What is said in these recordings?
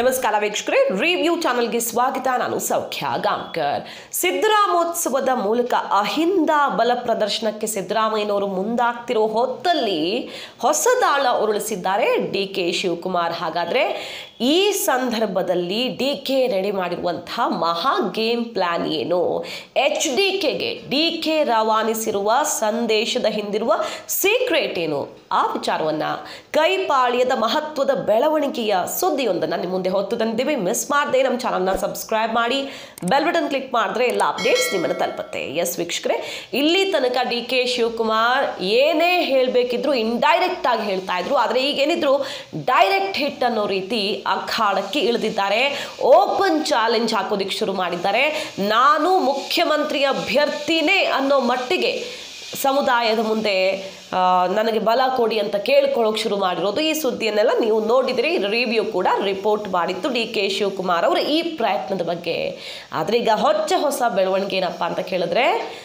ನಮಸ್ಕಾರ ವೀಕ್ಷಕರೇ ರಿವ್ಯೂ ಚಾನಲ್ಗೆ ಸ್ವಾಗತ ನಾನು ಸೌಖ್ಯ ಗಾಂಕರ್ ಸಿದ್ದರಾಮೋತ್ಸವದ ಮೂಲಕ ಅಹಿಂದ ಬಲ ಪ್ರದರ್ಶನಕ್ಕೆ ಸಿದ್ದರಾಮಯ್ಯನವರು ಮುಂದಾಗ್ತಿರೋ ಹೊತ್ತಲ್ಲಿ ಹೊಸ ದಾಳ ಉರುಳಿಸಿದ್ದಾರೆ ಡಿ ಕೆ ಶಿವಕುಮಾರ್ ಹಾಗಾದ್ರೆ ಈ ಸಂದರ್ಭದಲ್ಲಿ ಡಿ ಕೆ ರೆಡಿ ಮಾಡಿರುವಂತಹ ಮಹಾ ಗೇಮ್ ಪ್ಲಾನ್ ಏನು ಎಚ್ ಡಿ ಕೆಗೆ ಡಿ ಕೆ ರವಾನಿಸಿರುವ ಸಂದೇಶದ ಹಿಂದಿರುವ ಸೀಕ್ರೆಟ್ ಏನು ಆ ವಿಚಾರವನ್ನ ಕೈಪಾಳ್ಯದ ಮಹತ್ವದ ಬೆಳವಣಿಗೆಯ ಸುದ್ದಿಯೊಂದನ್ನು ನಿಮ್ಮ ಮುಂದೆ ಹೊತ್ತು ತಂದಿದ್ದೀವಿ ಮಿಸ್ ಮಾಡದೆ ನಮ್ಮ ಚಾನಲ್ನ ಸಬ್ಸ್ಕ್ರೈಬ್ ಮಾಡಿ ಬೆಲ್ ಬಟನ್ ಕ್ಲಿಕ್ ಮಾಡಿದ್ರೆ ಎಲ್ಲ ಅಪ್ಡೇಟ್ಸ್ ನಿಮ್ಮನ್ನು ತಲುಪುತ್ತೆ ಎಸ್ ವೀಕ್ಷಕರೇ ಇಲ್ಲಿ ತನಕ ಡಿ ಕೆ ಶಿವಕುಮಾರ್ ಏನೇ ಹೇಳಬೇಕಿದ್ರು ಇಂಡೈರೆಕ್ಟ್ ಆಗಿ ಹೇಳ್ತಾ ಇದ್ರು ಆದರೆ ಈಗೇನಿದ್ರು ಡೈರೆಕ್ಟ್ ಹಿಟ್ ಅನ್ನೋ ರೀತಿ ಅಖಾಡಕ್ಕೆ ಇಳಿದಿದ್ದಾರೆ ಓಪನ್ ಚಾಲೆಂಜ್ ಹಾಕೋದಿಕ್ಕೆ ಶುರು ಮಾಡಿದ್ದಾರೆ ನಾನು ಮುಖ್ಯಮಂತ್ರಿ ಅಭ್ಯರ್ಥಿನೇ ಅನ್ನೋ ಮಟ್ಟಿಗೆ ಸಮುದಾಯದ ಮುಂದೆ ಆ, ನನಗೆ ಬಲ ಕೊಡಿ ಅಂತ ಕೇಳ್ಕೊಳ್ಳೋಕೆ ಶುರು ಮಾಡಿರೋದು ಈ ಸುದ್ದಿಯನ್ನೆಲ್ಲ ನೀವು ನೋಡಿದಿರಿ ರಿವ್ಯೂ ಕೂಡ ರಿಪೋರ್ಟ್ ಮಾಡಿತ್ತು ಡಿ ಕೆ ಶಿವಕುಮಾರ್ ಅವರ ಈ ಪ್ರಯತ್ನದ ಬಗ್ಗೆ ಆದರೆ ಈಗ ಹೊಚ್ಚ ಹೊಸ ಬೆಳವಣಿಗೆ ಏನಪ್ಪ ಅಂತ ಕೇಳಿದ್ರೆ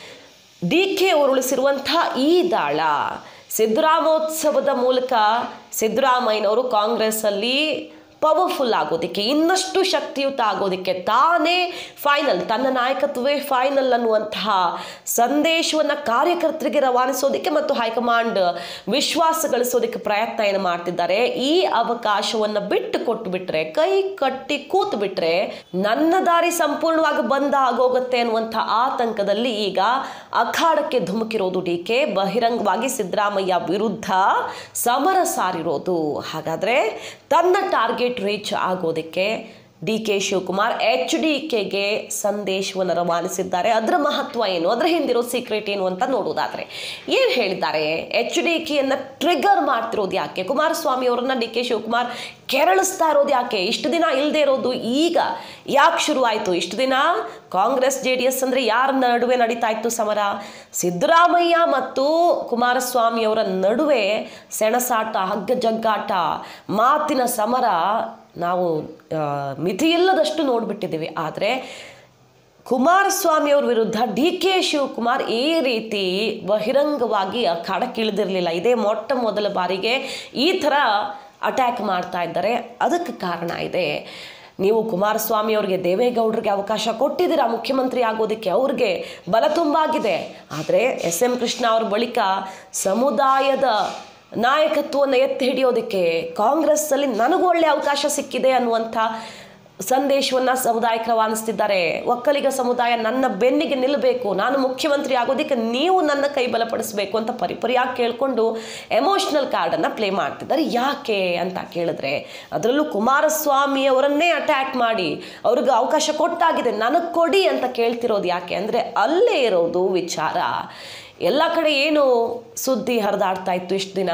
ಡಿ ಕೆ ಉರುಳಿಸಿರುವಂಥ ಈ ದಾಳ ಸಿದ್ದರಾಮೋತ್ಸವದ ಮೂಲಕ ಸಿದ್ದರಾಮಯ್ಯನವರು ಕಾಂಗ್ರೆಸ್ಸಲ್ಲಿ ಪವರ್ಫುಲ್ ಆಗೋದಕ್ಕೆ ಇನ್ನಷ್ಟು ಶಕ್ತಿಯುತ ಆಗೋದಕ್ಕೆ ತಾನೇ ಫೈನಲ್ ತನ್ನ ನಾಯಕತ್ವವೇ ಫೈನಲ್ ಅನ್ನುವಂತಹ ಸಂದೇಶವನ್ನು ಕಾರ್ಯಕರ್ತರಿಗೆ ರವಾನಿಸೋದಕ್ಕೆ ಮತ್ತು ಹೈಕಮಾಂಡ್ ವಿಶ್ವಾಸ ಗಳಿಸೋದಕ್ಕೆ ಪ್ರಯತ್ನ ಏನು ಮಾಡ್ತಿದ್ದಾರೆ ಈ ಅವಕಾಶವನ್ನು ಬಿಟ್ಟು ಕೊಟ್ಟು ಬಿಟ್ರೆ ಕೈ ಕಟ್ಟಿ ಕೂತು ಬಿಟ್ರೆ ನನ್ನ ದಾರಿ ಸಂಪೂರ್ಣವಾಗಿ ಬಂದ ಆಗೋಗುತ್ತೆ ಅನ್ನುವಂಥ ಆತಂಕದಲ್ಲಿ ಈಗ ಅಖಾಡಕ್ಕೆ ಧುಮುಕಿರೋದು ಡಿ ಕೆ ಬಹಿರಂಗವಾಗಿ ಸಿದ್ದರಾಮಯ್ಯ ವಿರುದ್ಧ ಸಮರ ಸಾರಿರೋದು ಹಾಗಾದ್ರೆ ತನ್ನ ಟಾರ್ಗೆಟ್ ರೀಚ್ ಆಗೋದಕ್ಕೆ D K Shivakumar H D ಕೆಗೆ ಸಂದೇಶವನ್ನು ರವಾನಿಸಿದ್ದಾರೆ ಅದರ ಮಹತ್ವ ಏನು ಅದರ ಹಿಂದಿರೋ ಸೀಕ್ರೆಟ್ ಏನು ಅಂತ ನೋಡೋದಾದ್ರೆ ಏನು ಹೇಳಿದ್ದಾರೆ ಎಚ್ ಡಿ ಕೆಯನ್ನು ಟ್ರಿಗರ್ ಮಾಡ್ತಿರೋದು ಯಾಕೆ ಕುಮಾರಸ್ವಾಮಿ ಅವರನ್ನ ಡಿ ಕೆ ಶಿವಕುಮಾರ್ ಕೆರಳಿಸ್ತಾ ಇರೋದು ಯಾಕೆ ಇಷ್ಟು ದಿನ ಇಲ್ಲದೆ ಇರೋದು ಈಗ ಯಾಕೆ ಶುರುವಾಯಿತು ಇಷ್ಟು ದಿನ ಕಾಂಗ್ರೆಸ್ ಜೆ ಡಿ ಎಸ್ ಅಂದರೆ ಯಾರ ನಡುವೆ ನಡೀತಾ ಇತ್ತು ಸಮರ ಸಿದ್ದರಾಮಯ್ಯ ಮತ್ತು ಕುಮಾರಸ್ವಾಮಿ ಅವರ ನಡುವೆ ಸೆಣಸಾಟ ಹಗ್ಗ ಜಗ್ಗಾಟ ಮಾತಿನ ಸಮರ ನಾವು ಆ, ಮಿತಿಯಿಲ್ಲದಷ್ಟು ನೋಡಿಬಿಟ್ಟಿದ್ದೀವಿ ಆದರೆ ಕುಮಾರಸ್ವಾಮಿ ಅವ್ರ ವಿರುದ್ಧ ಡಿ ಕೆ ಶಿವಕುಮಾರ್ ಈ ರೀತಿ ಬಹಿರಂಗವಾಗಿ ಕಡಕ್ಕಿಳಿದಿರಲಿಲ್ಲ ಇದೇ ಮೊಟ್ಟ ಮೊದಲ ಬಾರಿಗೆ ಈ ಥರ ಅಟ್ಯಾಕ್ ಮಾಡ್ತಾ ಇದ್ದಾರೆ ಅದಕ್ಕೆ ಕಾರಣ ಇದೆ ನೀವು ಕುಮಾರಸ್ವಾಮಿ ಅವ್ರಿಗೆ ದೇವೇಗೌಡರಿಗೆ ಅವಕಾಶ ಕೊಟ್ಟಿದ್ದೀರಾ ಮುಖ್ಯಮಂತ್ರಿ ಆಗೋದಕ್ಕೆ ಅವ್ರಿಗೆ ಬಲ ತುಂಬಾಗಿದೆ ಆದರೆ ಎಸ್ ಎಂ ಕೃಷ್ಣ ಅವ್ರ ಬಳಿಕ ಸಮುದಾಯದ ನಾಯಕತ್ವವನ್ನು ಎತ್ತಿ ಹಿಡಿಯೋದಕ್ಕೆ ಕಾಂಗ್ರೆಸ್ಸಲ್ಲಿ ನನಗೂ ಒಳ್ಳೆ ಅವಕಾಶ ಸಿಕ್ಕಿದೆ ಅನ್ನುವಂಥ ಸಂದೇಶವನ್ನು ಸಮುದಾಯಕ್ಕೆ ರವಾನಿಸ್ತಿದ್ದಾರೆ ಒಕ್ಕಲಿಗ ಸಮುದಾಯ ನನ್ನ ಬೆನ್ನಿಗೆ ನಿಲ್ಲಬೇಕು ನಾನು ಮುಖ್ಯಮಂತ್ರಿ ಆಗೋದಕ್ಕೆ ನೀವು ನನ್ನ ಕೈ ಬಲಪಡಿಸಬೇಕು ಅಂತ ಪರಿಪರಿಯಾಗಿ ಕೇಳಿಕೊಂಡು ಎಮೋಷ್ನಲ್ ಕಾರ್ಡನ್ನು ಪ್ಲೇ ಮಾಡ್ತಿದ್ದಾರೆ ಯಾಕೆ ಅಂತ ಕೇಳಿದ್ರೆ ಅದರಲ್ಲೂ ಕುಮಾರಸ್ವಾಮಿ ಅವರನ್ನೇ ಅಟ್ಯಾಕ್ ಮಾಡಿ ಅವ್ರಿಗೆ ಅವಕಾಶ ಕೊಟ್ಟಾಗಿದೆ ನನಗೆ ಕೊಡಿ ಅಂತ ಕೇಳ್ತಿರೋದು ಯಾಕೆ ಅಂದರೆ ಅಲ್ಲೇ ಇರೋದು ವಿಚಾರ ಎಲ್ಲ ಕಡೆ ಏನು ಸುದ್ದಿ ಹರಿದಾಡ್ತಾ ಇತ್ತು ಇಷ್ಟು ದಿನ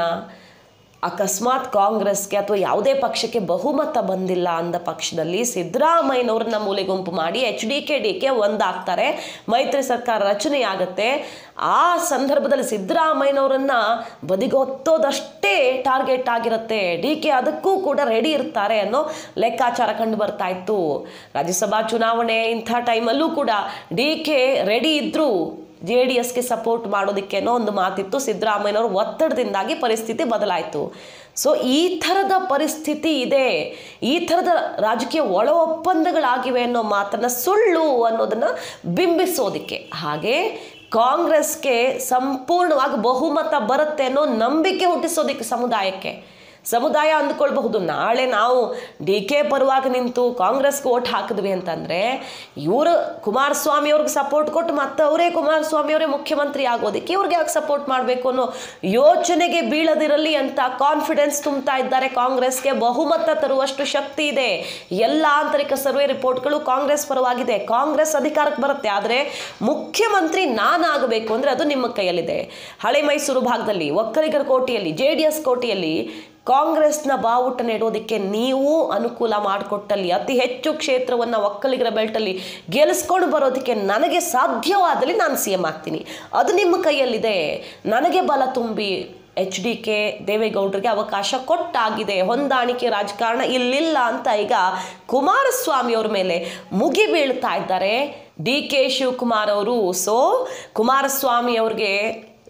ಅಕಸ್ಮಾತ್ ಕಾಂಗ್ರೆಸ್ಗೆ ಅಥವಾ ಯಾವುದೇ ಪಕ್ಷಕ್ಕೆ ಬಹುಮತ ಬಂದಿಲ್ಲ ಅಂದ ಪಕ್ಷದಲ್ಲಿ ಸಿದ್ದರಾಮಯ್ಯನವ್ರನ್ನ ಮೂಲೆಗುಂಪು ಮಾಡಿ H D K D K ಒಂದಾಗ್ತಾರೆ ಮೈತ್ರಿ ಸರ್ಕಾರ ರಚನೆ ಆಗುತ್ತೆ ಆ ಸಂದರ್ಭದಲ್ಲಿ ಸಿದ್ದರಾಮಯ್ಯನವರನ್ನ ಬದಿಗೊತ್ತೋದಷ್ಟೇ ಟಾರ್ಗೆಟ್ ಆಗಿರುತ್ತೆ ಡಿ ಕೆ ಅದಕ್ಕೂ ಕೂಡ ರೆಡಿ ಇರ್ತಾರೆ ಅನ್ನೋ ಲೆಕ್ಕಾಚಾರ ಕಂಡು ಬರ್ತಾ ಇತ್ತು ರಾಜ್ಯಸಭಾ ಚುನಾವಣೆ ಇಂಥ ಟೈಮಲ್ಲೂ ಕೂಡ ಡಿ ಕೆ ರೆಡಿ ಇದ್ದರೂ ಜೆ ಡಿ ಎಸ್ಗೆ ಸಪೋರ್ಟ್ ಮಾಡೋದಕ್ಕೇನೋ ಒಂದು ಮಾತಿತ್ತು ಸಿದ್ದರಾಮಯ್ಯನವರು ಒತ್ತಡದಿಂದಾಗಿ ಪರಿಸ್ಥಿತಿ ಬದಲಾಯಿತು ಸೊ ಈ ಥರದ ಪರಿಸ್ಥಿತಿ ಇದೆ ಈ ಥರದ ರಾಜಕೀಯ ಒಳ ಒಪ್ಪಂದಗಳಾಗಿವೆ ಅನ್ನೋ ಮಾತನ್ನು ಸುಳ್ಳು ಅನ್ನೋದನ್ನು ಬಿಂಬಿಸೋದಕ್ಕೆ ಹಾಗೆ ಕಾಂಗ್ರೆಸ್ಗೆ ಸಂಪೂರ್ಣವಾಗಿ ಬಹುಮತ ಬರುತ್ತೆ ಅನ್ನೋ ನಂಬಿಕೆ ಹುಟ್ಟಿಸೋದಕ್ಕೆ ಸಮುದಾಯಕ್ಕೆ ಸಮುದಾಯ ಅಂದ್ಕೊಳ್ಬಹುದು ನಾಳೆ ನಾವು ಡಿ ಕೆ ಪರವಾಗಿ ನಿಂತು ಕಾಂಗ್ರೆಸ್ಗೆ ಓಟ್ ಹಾಕಿದ್ವಿ ಅಂತಂದರೆ ಇವರು ಕುಮಾರಸ್ವಾಮಿ ಅವ್ರಿಗೆ ಸಪೋರ್ಟ್ ಕೊಟ್ಟು ಮತ್ತೆ ಅವರೇ ಕುಮಾರಸ್ವಾಮಿ ಅವರೇ ಮುಖ್ಯಮಂತ್ರಿ ಆಗೋದಕ್ಕೆ ಇವ್ರಿಗೆ ಯಾಕೆ ಸಪೋರ್ಟ್ ಮಾಡಬೇಕು ಅನ್ನೋ ಯೋಚನೆಗೆ ಬೀಳದಿರಲಿ ಅಂತ ಕಾನ್ಫಿಡೆನ್ಸ್ ತುಂಬ್ತಾ ಇದ್ದಾರೆ ಕಾಂಗ್ರೆಸ್ಗೆ ಬಹುಮತ ತರುವಷ್ಟು ಶಕ್ತಿ ಇದೆ ಎಲ್ಲ ಆಂತರಿಕ ಸರ್ವೆ ರಿಪೋರ್ಟ್ಗಳು ಕಾಂಗ್ರೆಸ್ ಪರವಾಗಿದೆ ಕಾಂಗ್ರೆಸ್ ಅಧಿಕಾರಕ್ಕೆ ಬರುತ್ತೆ ಆದರೆ ಮುಖ್ಯಮಂತ್ರಿ ನಾನಾಗಬೇಕು ಅಂದರೆ ಅದು ನಿಮ್ಮ ಕೈಯಲ್ಲಿದೆ ಹಳೆ ಮೈಸೂರು ಭಾಗದಲ್ಲಿ ಒಕ್ಕಲಿಗರ ಕೋಟೆಯಲ್ಲಿ ಜೆ ಡಿ ಎಸ್ ಕೋಟೆಯಲ್ಲಿ ಕಾಂಗ್ರೆಸ್ನ ಬಾವುಟ ನೆಡೋದಕ್ಕೆ ನೀವು ಅನುಕೂಲ ಮಾಡಿಕೊಟ್ಟಲ್ಲಿ ಅತಿ ಹೆಚ್ಚು ಕ್ಷೇತ್ರವನ್ನು ಒಕ್ಕಲಿಗರ ಬೆಲ್ಟಲ್ಲಿ ಗೆಲ್ಲಿಸ್ಕೊಂಡು ಬರೋದಕ್ಕೆ ನನಗೆ ಸಾಧ್ಯವಾದಲ್ಲಿ ನಾನು ಸಿ ಎಂ ಆಗ್ತೀನಿ ಅದು ನಿಮ್ಮ ಕೈಯಲ್ಲಿದೆ ನನಗೆ ಬಲ ತುಂಬಿ ಎಚ್ ಡಿ ಕೆ ದೇವೇಗೌಡರಿಗೆ ಅವಕಾಶ ಕೊಟ್ಟಾಗಿದೆ ಹೊಂದಾಣಿಕೆ ರಾಜಕಾರಣ ಇಲ್ಲಿಲ್ಲ ಅಂತ ಈಗ ಕುಮಾರಸ್ವಾಮಿ ಅವ್ರ ಮೇಲೆ ಮುಗಿ ಬೀಳ್ತಾ ಇದ್ದಾರೆ ಡಿ ಕೆ ಶಿವಕುಮಾರ್ ಅವರು ಸೊ ಕುಮಾರಸ್ವಾಮಿ ಅವ್ರಿಗೆ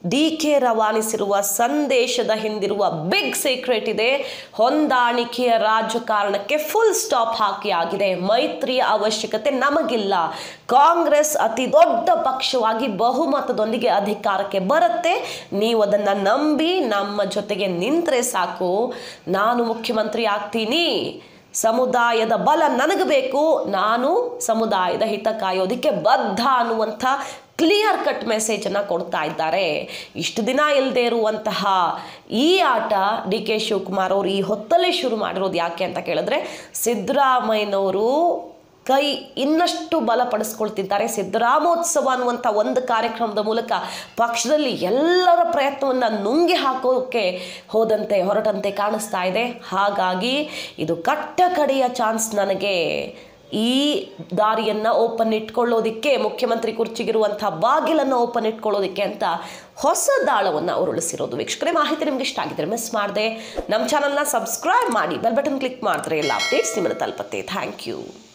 ಡಿ ಕೆ ರವಾನಿಸಿರುವ ಸಂದೇಶದ ಹಿಂದಿರುವ ಬಿಗ್ ಸೀಕ್ರೆಟ್ ಇದೆ ಹೊಂದಾಣಿಕೆಯ ರಾಜಕಾರಣಕ್ಕೆ ಫುಲ್ ಸ್ಟಾಪ್ ಹಾಕಿ ಆಗಿದೆ ಮೈತ್ರಿಯ ಅವಶ್ಯಕತೆ ನಮಗಿಲ್ಲ ಕಾಂಗ್ರೆಸ್ ಅತಿ ದೊಡ್ಡ ಪಕ್ಷವಾಗಿ ಬಹುಮತದೊಂದಿಗೆ ಅಧಿಕಾರಕ್ಕೆ ಬರುತ್ತೆ ನೀವು ಅದನ್ನು ನಂಬಿ ನಮ್ಮ ಜೊತೆಗೆ ನಿಂತರೆ ಸಾಕು ನಾನು ಮುಖ್ಯಮಂತ್ರಿ ಆಗ್ತೀನಿ ಸಮುದಾಯದ ಬಲ ನನಗೆ ಬೇಕು ನಾನು ಸಮುದಾಯದ ಹಿತ ಕಾಯೋದಕ್ಕೆ ಬದ್ಧ ಅನ್ನುವಂಥ ಕ್ಲಿಯರ್ ಕಟ್ ಮೆಸೇಜನ್ನು ಕೊಡ್ತಾ ಇದ್ದಾರೆ ಇಷ್ಟು ದಿನ ಇಲ್ಲದೆ ಇರುವಂತಹ ಈ ಆಟ ಡಿ ಕೆ ಶಿವಕುಮಾರ್ ಅವರು ಈ ಹೊತ್ತಲ್ಲೇ ಶುರು ಮಾಡಿರೋದು ಯಾಕೆ ಅಂತ ಕೇಳಿದ್ರೆ ಸಿದ್ದರಾಮಯ್ಯನವರು ಕೈ ಇನ್ನಷ್ಟು ಬಲಪಡಿಸ್ಕೊಳ್ತಿದ್ದಾರೆ ಸಿದ್ದರಾಮೋತ್ಸವ ಅನ್ನುವಂಥ ಒಂದು ಕಾರ್ಯಕ್ರಮದ ಮೂಲಕ ಪಕ್ಷದಲ್ಲಿ ಎಲ್ಲರ ಪ್ರಯತ್ನವನ್ನು ನುಂಗಿ ಹಾಕೋಕ್ಕೆ ಹೋದಂತೆ ಹೊರಟಂತೆ ಕಾಣಿಸ್ತಾ ಇದೆ ಹಾಗಾಗಿ ಇದು ಕಟ್ಟ ಕಡೆಯ ಚಾನ್ಸ್ ನನಗೆ ಈ ದಾರಿಯನ್ನು ಓಪನ್ ಇಟ್ಕೊಳ್ಳೋದಕ್ಕೆ ಮುಖ್ಯಮಂತ್ರಿ ಕುರ್ಚಿಗಿರುವಂಥ ಬಾಗಿಲನ್ನು ಓಪನ್ ಇಟ್ಕೊಳ್ಳೋದಕ್ಕೆ ಅಂತ ಹೊಸ ದಾಳವನ್ನು ಉರುಳಿಸಿರೋದು ವೀಕ್ಷಕರೇ ಮಾಹಿತಿ ನಿಮ್ಗೆ ಇಷ್ಟ ಆಗಿದ್ರೆ ಮಿಸ್ ಮಾಡಿದೆ ನಮ್ಮ ಚಾನಲ್ನ ಸಬ್ಸ್ಕ್ರೈಬ್ ಮಾಡಿ ಬೆಲ್ ಬಟನ್ ಕ್ಲಿಕ್ ಮಾಡಿದ್ರೆ ಎಲ್ಲ ಅಪ್ಡೇಟ್ಸ್ ನಿಮ್ಮನ್ನು ತಲುಪತ್ತೆ ಥ್ಯಾಂಕ್ ಯು